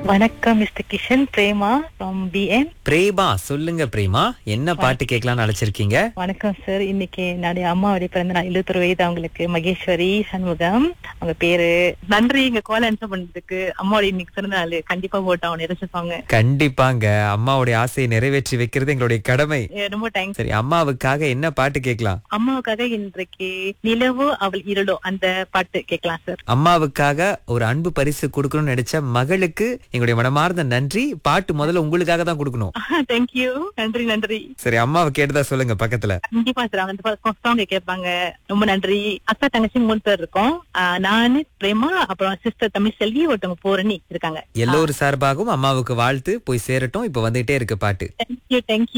வணக்கம் mister Kishan Prema from PM Prema சொல்லுங்க பிரேமா என்ன பாட்டு கேட்கலாம்னு அழைச்சிருக்கீங்க வணக்கம் சார் இன்னைக்கு என்னுடைய அம்மாவுடைய பிறந்த நாள் எழுபத்தொரு வயது அவங்களுக்கு மகேஸ்வரி சண்முகம் அவங்க பேரு நன்றி இங்க கோல ஆன்சர் பண்ணதுக்கு அம்மாவுடைய இன்னைக்கு பிறந்த நாள் கண்டிப்பா போட்டு அவங்க நிறைச்சிருப்பாங்க கண்டிப்பாங்க அம்மாவுடைய ஆசையை நிறைவேற்றி வைக்கிறது எங்களுடைய கடமை ரொம்ப தேங்க்ஸ் சரி அம்மாவுக்காக என்ன பாட்டு கேட்கலாம் அம்மாவுக்காக இன்றைக்கு நிலவோ அவள் இருளோ அந்த பாட்டு கேட்கலாம் சார் அம்மாவுக்காக ஒரு அன்பு பரிசு கொடுக்கணும்னு நினைச்ச மகளுக்கு எங்களுடைய மனமார்ந்த நன்றி பாட்டு முதல்ல உங்களுக்காக தான் கொடுக்கணும் தேங்க்யூ நன்றி நன்றி சரி அம்மாவை கேட்டதா சொல்லுங்க பக்கத்துல கண்டிப்பா சார் அவங்க அந்த சாங் கேட்பாங்க ரொம்ப நன்றி அக்கா தங்கச்சி மூணு பேர் இருக்கோம் ஆஹ் நானு பிரேமா அப்புறம் சிஸ்டர் தமிழ் செல்வி ஒருத்தவங்க பூரணி இருக்காங்க எல்லோரும் சார்பாகவும் அம்மாவுக்கு வாழ்த்து போய் சேரட்டும் இப்ப வந்துட்டே இருக்கு பாட்டு தேங்க்யூ தேங்க்யூ